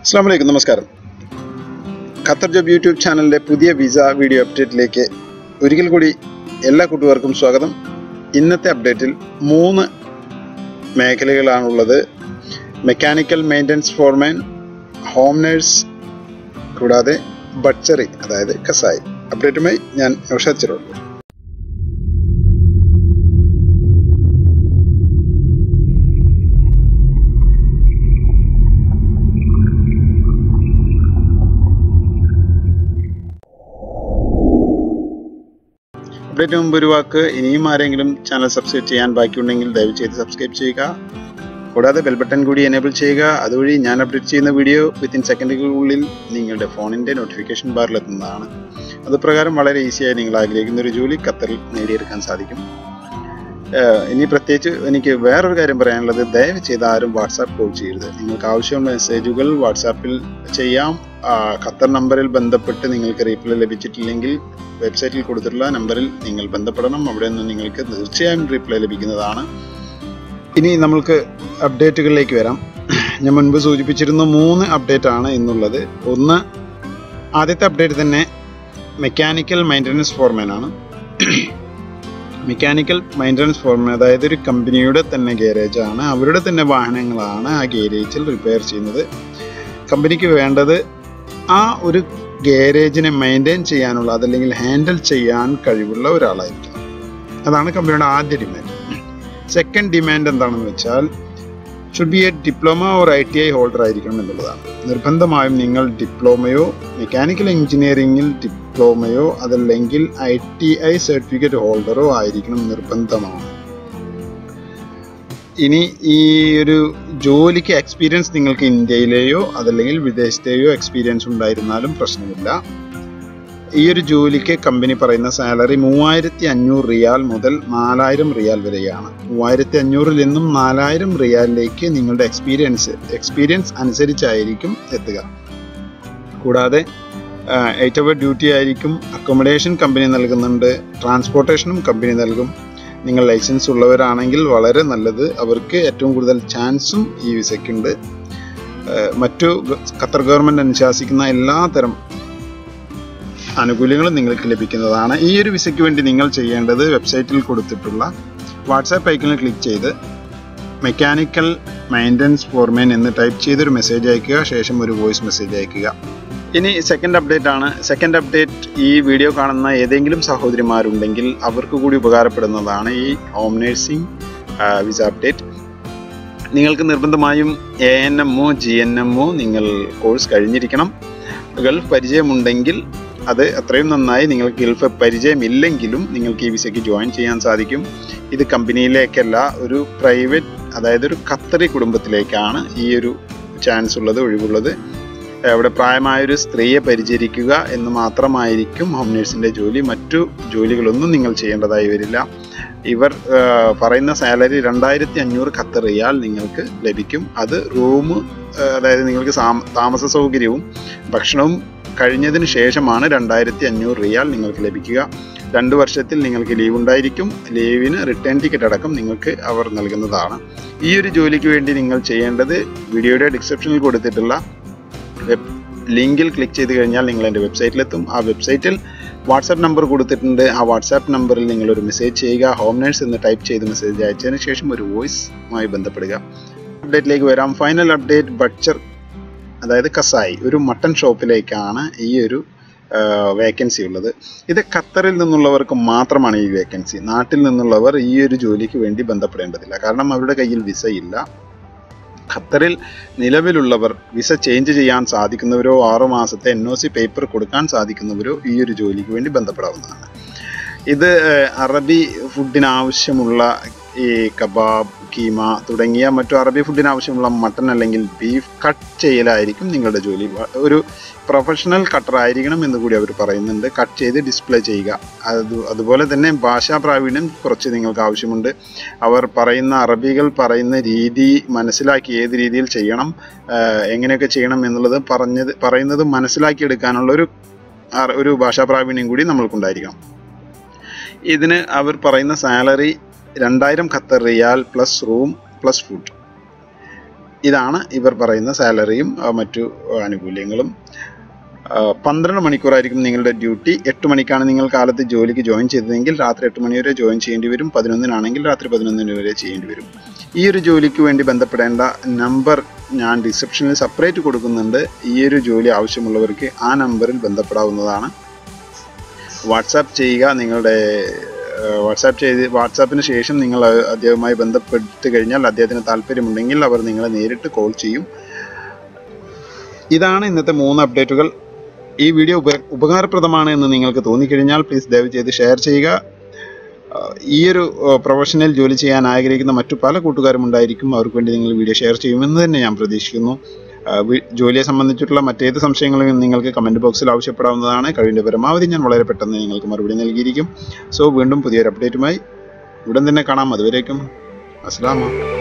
അസ്സാം വലൈക്കും നമസ്കാരം ഖത്തർ ജോബ് യൂട്യൂബ് ചാനലിൻ്റെ പുതിയ വിസ വീഡിയോ അപ്ഡേറ്റിലേക്ക് ഒരിക്കൽ കൂടി എല്ലാ കൂട്ടുകാർക്കും സ്വാഗതം ഇന്നത്തെ അപ്ഡേറ്റിൽ മൂന്ന് മേഖലകളാണുള്ളത് mechanical maintenance foreman home nurse കൂടാതെ ബട്ചറി അതായത് കസായി അപ്ഡേറ്റുമായി ഞാൻ നൗഷാദ് ചെറുള്ളൂ അപ്ഡേറ്റ് മുമ്പ് ഒരു വാക്ക് ഇനിയും ആരെങ്കിലും ചാനൽ സബ്സ്ക്രൈബ് ചെയ്യാൻ ബാക്കിയുണ്ടെങ്കിൽ ദയവ് ചെയ്ത് സബ്സ്ക്രൈബ് ചെയ്യുക കൂടാതെ ബെൽ ബട്ടൺ കൂടി എനേബിൾ ചെയ്യുക അതുവഴി ഞാൻ അപ്ഡേറ്റ് ചെയ്യുന്ന വീഡിയോ വിത്തിൻ സെക്കൻഡുകൾക്കുള്ളിൽ നിങ്ങളുടെ ഫോണിൻ്റെ നോട്ടിഫിക്കേഷൻ ബാറിൽ എത്തുന്നതാണ് അതുപ്രകാരം വളരെ ഈസിയായി നിങ്ങൾ ആഗ്രഹിക്കുന്ന ഒരു ജോലി ഖത്തറിൽ നേടിയെടുക്കാൻ സാധിക്കും ഏഹ് ഇനി പ്രത്യേകിച്ച് എനിക്ക് വേറൊരു കാര്യം പറയാനുള്ളത് ദയവ് ചെയ്ത് ആരും വാട്സാപ്പ് കോൾ ചെയ്യരുത് നിങ്ങൾക്ക് ആവശ്യമുള്ള മെസ്സേജുകൾ വാട്സാപ്പിൽ ചെയ്യാം ആ, ഖത്തർ നമ്പറിൽ ബന്ധപ്പെട്ട് നിങ്ങൾക്ക് റീപ്ലൈ ലഭിച്ചിട്ടില്ലെങ്കിൽ വെബ്സൈറ്റിൽ കൊടുത്തിട്ടുള്ള നമ്പറിൽ നിങ്ങൾ ബന്ധപ്പെടണം അവിടെ നിന്ന് നിങ്ങൾക്ക് തീർച്ചയായും റീപ്ലൈ ലഭിക്കുന്നതാണ് ഇനി നമ്മൾക്ക് അപ്ഡേറ്റുകളിലേക്ക് വരാം ഞാൻ മുൻപ് സൂചിപ്പിച്ചിരുന്ന മൂന്ന് അപ്ഡേറ്റ് ആണ് ഇന്നുള്ളത് ഒന്ന് ആദ്യത്തെ അപ്ഡേറ്റ് തന്നെ മെക്കാനിക്കൽ മെയിൻ്റനൻസ് ഫോർമാൻ ആണ് മെക്കാനിക്കൽ മെയിൻ്റനൻസ് ഫോർമാൻ അതായത് ഒരു കമ്പനിയുടെ തന്നെ ഗാരേജ് ആണ് അവരുടെ തന്നെ വാഹനങ്ങളാണ് ആ ഗാരേജിൽ റിപ്പയർ ചെയ്യുന്നത് കമ്പനിക്ക് വേണ്ടത് ആ ഒരു ഗാരേജിനെ മെയിൻറ്റെയിൻ ചെയ്യാനുള്ള അതല്ലെങ്കിൽ ഹാൻഡിൽ ചെയ്യാൻ കഴിവുള്ള ഒരാളായിരിക്കണം അതാണ് കമ്പനിയുടെ ആദ്യ ഡിമാൻഡ് സെക്കൻഡ് ഡിമാൻഡ് എന്താണെന്ന് വെച്ചാൽ should be a diploma or I T I holder ആയിരിക്കണം എന്നുള്ളതാണ് നിർബന്ധമായും നിങ്ങൾ ഡിപ്ലോമയോ മെക്കാനിക്കൽ എഞ്ചിനീയറിംഗിൽ ഡിപ്ലോമയോ അതല്ലെങ്കിൽ ഐ ടി ഐ സർട്ടിഫിക്കറ്റ് ഹോൾഡറോ ആയിരിക്കണം നിർബന്ധമാണ് ഇനി ഈ ഒരു ജോലിക്ക് എക്സ്പീരിയൻസ് നിങ്ങൾക്ക് ഇന്ത്യയിലെയോ അതല്ലെങ്കിൽ വിദേശത്തെയോ എക്സ്പീരിയൻസ് ഉണ്ടായിരുന്നാലും പ്രശ്നമില്ല ഈ ഒരു ജോലിക്ക് കമ്പനി പറയുന്ന സാലറി മൂവായിരത്തി അഞ്ഞൂറ് റിയാൽ മുതൽ നാലായിരം റിയാൽ വരെയാണ് മൂവായിരത്തി അഞ്ഞൂറിൽ നിന്നും നാലായിരം റിയാലിലേക്ക് നിങ്ങളുടെ എക്സ്പീരിയൻസ് എക്സ്പീരിയൻസ് അനുസരിച്ചായിരിക്കും എത്തുക കൂടാതെ എയ്റ്റ് അവർ ഡ്യൂട്ടി ആയിരിക്കും അക്കോമഡേഷൻ കമ്പനി നൽകുന്നുണ്ട് ട്രാൻസ്പോർട്ടേഷനും കമ്പനി നൽകും നിങ്ങൾ ലൈസൻസ് ഉള്ളവരാണെങ്കിൽ വളരെ നല്ലത് അവർക്ക് ഏറ്റവും കൂടുതൽ ചാൻസും ഈ വിസയ്ക്കുണ്ട് ഏഹ് മറ്റു ഗ- ഖത്തർ ഗവൺമെൻറ് അനുശാസിക്കുന്ന എല്ലാ തരം ആനുകൂല്യങ്ങളും നിങ്ങൾക്ക് ലഭിക്കുന്നതാണ് ഈ ഒരു വിസയ്ക്ക് വേണ്ടി നിങ്ങൾ ചെയ്യേണ്ടത് വെബ്സൈറ്റിൽ കൊടുത്തിട്ടുള്ള വാട്സാപ്പ് ഐക്കണിൽ ക്ലിക്ക് ചെയ്ത് മെക്കാനിക്കൽ മെയിൻ്റനൻസ് ഫോർമാൻ എന്ന് ടൈപ്പ് ചെയ്തൊരു മെസ്സേജ് അയക്കുക ശേഷം ഒരു വോയിസ് മെസ്സേജ് അയക്കുക ഇനി സെക്കൻഡ് അപ്ഡേറ്റ് ആണ് സെക്കൻഡ് അപ്ഡേറ്റ് ഈ വീഡിയോ കാണുന്ന ഏതെങ്കിലും സഹോദരിമാരുണ്ടെങ്കിൽ അവർക്ക് കൂടി ഉപകാരപ്പെടുന്നതാണ് ഈ ഹോം നേഴ്സിംഗ് വിസ അപ്ഡേറ്റ് നിങ്ങൾക്ക് നിർബന്ധമായും എ എൻ എമ്മോ ജി എൻ എമ്മോ നിങ്ങൾ കോഴ്സ് കഴിഞ്ഞിരിക്കണം ഗൾഫ് പരിചയമുണ്ടെങ്കിൽ അത് അത്രയും നന്നായി നിങ്ങൾക്ക് ഗൾഫ് പരിചയമില്ലെങ്കിലും നിങ്ങൾക്ക് ഈ വിസയ്ക്ക് ജോയിൻ ചെയ്യാൻ സാധിക്കും ഇത് കമ്പനിയിലേക്കല്ല ഒരു പ്രൈവറ്റ് അതായത് ഒരു ഖത്തറി കുടുംബത്തിലേക്കാണ് ഈ ഒരു ചാൻസ് ഉള്ളത് ഒഴിവുള്ളത് അവിടെ പ്രായമായൊരു സ്ത്രീയെ പരിചരിക്കുക എന്ന് മാത്രമായിരിക്കും ഹോം നേഴ്സിൻ്റെ ജോലി മറ്റു ജോലികളൊന്നും നിങ്ങൾ ചെയ്യേണ്ടതായി വരില്ല ഇവർ ആ, പറയുന്ന സാലറി രണ്ടായിരത്തി അഞ്ഞൂറ് ഖത്തർ റിയാൽ നിങ്ങൾക്ക് ലഭിക്കും അത് റൂം അതായത് നിങ്ങൾക്ക് സാം- താമസ സൗകര്യവും ഭക്ഷണവും കഴിഞ്ഞതിന് ശേഷമാണ് രണ്ടായിരത്തി അഞ്ഞൂറ് റിയാൽ നിങ്ങൾക്ക് ലഭിക്കുക രണ്ട് വർഷത്തിൽ നിങ്ങൾക്ക് ലീവ് ഉണ്ടായിരിക്കും ലീവിന് റിട്ടേൺ ടിക്കറ്റ് അടക്കം നിങ്ങൾക്ക് അവർ നൽകുന്നതാണ് ഈ ഒരു ജോലിക്ക് വേണ്ടി നിങ്ങൾ ചെയ്യേണ്ടത് വീഡിയോയുടെ ഡിസ്ക്രിപ്ഷനിൽ കൊടുത്തിട്ടുള്ള വെബ് ലിങ്കിൽ ക്ലിക്ക് ചെയ്ത് കഴിഞ്ഞാൽ നിങ്ങൾ എൻ്റെ വെബ്സൈറ്റിലെത്തും ആ വെബ്സൈറ്റിൽ വാട്സാപ്പ് നമ്പർ കൊടുത്തിട്ടുണ്ട് ആ വാട്സാപ്പ് നമ്പറിൽ നിങ്ങൾ ഒരു മെസ്സേജ് ചെയ്യുക ഹോം നേഴ്സ് എന്ന് ടൈപ്പ് ചെയ്ത് മെസ്സേജ് അയച്ചതിന് ശേഷം ഒരു വോയിസുമായി ബന്ധപ്പെടുക അപ്ഡേറ്റിലേക്ക് വരാം ഫൈനൽ അപ്ഡേറ്റ് ബട്ചർ അതായത് കസായി ഒരു മട്ടൺ ഷോപ്പിലേക്കാണ് ഈ ഒരു വേക്കൻസി ഉള്ളത് ഇത് ഖത്തറിൽ നിന്നുള്ളവർക്ക് മാത്രമാണ് ഈ വേക്കൻസി നാട്ടിൽ നിന്നുള്ളവർ ഈ ഒരു ജോലിക്ക് വേണ്ടി ബന്ധപ്പെടേണ്ടതില്ല കാരണം അവരുടെ കയ്യിൽ വിസ ഇല്ല ഖത്തറിൽ നിലവിലുള്ളവർ വിസ ചേഞ്ച് ചെയ്യാൻ സാധിക്കുന്നവരോ ആറു മാസത്തെ എൻ ഒ സി പേപ്പർ കൊടുക്കാൻ സാധിക്കുന്നവരോ ഈ ഒരു ജോലിക്ക് വേണ്ടി ബന്ധപ്പെടാവുന്നതാണ് ഇത് ഏഹ്, അറബി ഫുഡിന് ആവശ്യമുള്ള ഈ കബാബ് കീമ തുടങ്ങിയ മറ്റു അറബി ഫുഡിന് ആവശ്യമുള്ള മട്ടൺ അല്ലെങ്കിൽ ബീഫ് കട്ട് ചെയ്യലായിരിക്കും നിങ്ങളുടെ ജോലി വ- ഒരു പ്രൊഫഷണൽ കട്ടർ ആയിരിക്കണം എന്ന് കൂടി അവർ പറയുന്നുണ്ട് കട്ട് ചെയ്ത് ഡിസ്പ്ലേ ചെയ്യുക അത് അതുപോലെ തന്നെ ഭാഷാ പ്രാവീണ്യം കുറച്ച് നിങ്ങൾക്ക് ആവശ്യമുണ്ട് അവർ പറയുന്ന അറബികൾ പറയുന്ന രീതി മനസ്സിലാക്കി ഏത് രീതിയിൽ ചെയ്യണം ആഹ് എങ്ങനെയൊക്കെ ചെയ്യണം എന്നുള്ളത് പറഞ്ഞത് പറയുന്നത് മനസ്സിലാക്കിയെടുക്കാനുള്ള ഒരു അറ- ഒരു ഭാഷാ പ്രാവീണ്യം കൂടി നമ്മൾക്കുണ്ടായിരിക്കണം ഇതിന് അവർ പറയുന്ന സാലറി രണ്ടായിരം Qatar riyal plus room plus food ഇതാണ് ഇവർ പറയുന്ന സാലറിയും ആ, മറ്റു ആനുകൂല്യങ്ങളും ആ, പന്ത്രണ്ട് മണിക്കൂറായിരിക്കും നിങ്ങളുടെ ഡ്യൂട്ടി എട്ട് മണിക്കാണ് നിങ്ങൾ കാലത്ത് ജോലിക്ക് ജോയിൻ ചെയ്തതെങ്കിൽ രാത്രി എട്ട് മണി വരെ ജോയിൻ ചെയ്യേണ്ടി വരും പതിനൊന്നിനാണെങ്കിൽ രാത്രി പതിനൊന്നിന് വരെ ചെയ്യേണ്ടി വരും ഈ ഒരു ജോലിക്ക് വേണ്ടി ബന്ധപ്പെടേണ്ട നമ്പർ ഞാൻ ഡിസ്ക്രിപ്ഷനിൽ സെപ്പറേറ്റ് കൊടുക്കുന്നുണ്ട് ഈ ഒരു ജോലി ആവശ്യമുള്ളവർക്ക് ആ നമ്പറിൽ ബന്ധപ്പെടാവുന്നതാണ് വാട്സാപ്പ് ചെയ്യുക നിങ്ങളുടെ വാട്സാപ്പ് ചെയ്ത് വാട്സാപ്പിന് ശേഷം നിങ്ങൾ അദ്ദേഹവുമായി ബന്ധപ്പെട്ട് കഴിഞ്ഞാൽ അദ്ദേഹത്തിന് താല്പര്യമുണ്ടെങ്കിൽ അവർ നിങ്ങളെ നേരിട്ട് കോൾ ചെയ്യും ഇതാണ് ഇന്നത്തെ മൂന്ന് അപ്ഡേറ്റുകൾ ഈ വീഡിയോ ഉപ ഉപകാരപ്രദമാണ് എന്ന് നിങ്ങൾക്ക് തോന്നിക്കഴിഞ്ഞാൽ പ്ലീസ് ദയവ് ചെയ്ത് ഷെയർ ചെയ്യുക ആ, ഈ ഒരു പ്രൊഫഷണൽ ജോലി ചെയ്യാൻ ആഗ്രഹിക്കുന്ന മറ്റു പല കൂട്ടുകാരും ഉണ്ടായിരിക്കും അവർക്ക് വേണ്ടി നിങ്ങൾ വീഡിയോ ഷെയർ ചെയ്യുമെന്ന് തന്നെ ഞാൻ പ്രതീക്ഷിക്കുന്നു ആ, വി- ജോലിയെ സംബന്ധിച്ചിട്ടുള്ള മറ്റേത് സംശയങ്ങളും നിങ്ങൾക്ക് കമൻറ്റ് ബോക്സിൽ ആവശ്യപ്പെടാവുന്നതാണ് കഴിവിൻ്റെ പരമാവധി ഞാൻ വളരെ പെട്ടെന്ന് നിങ്ങൾക്ക് മറുപടി നൽകിയിരിക്കും സോ വീണ്ടും പുതിയൊരു അപ്ഡേറ്റുമായി ഉടൻ തന്നെ കാണാം അതുവരേക്കും അസ്സലാമ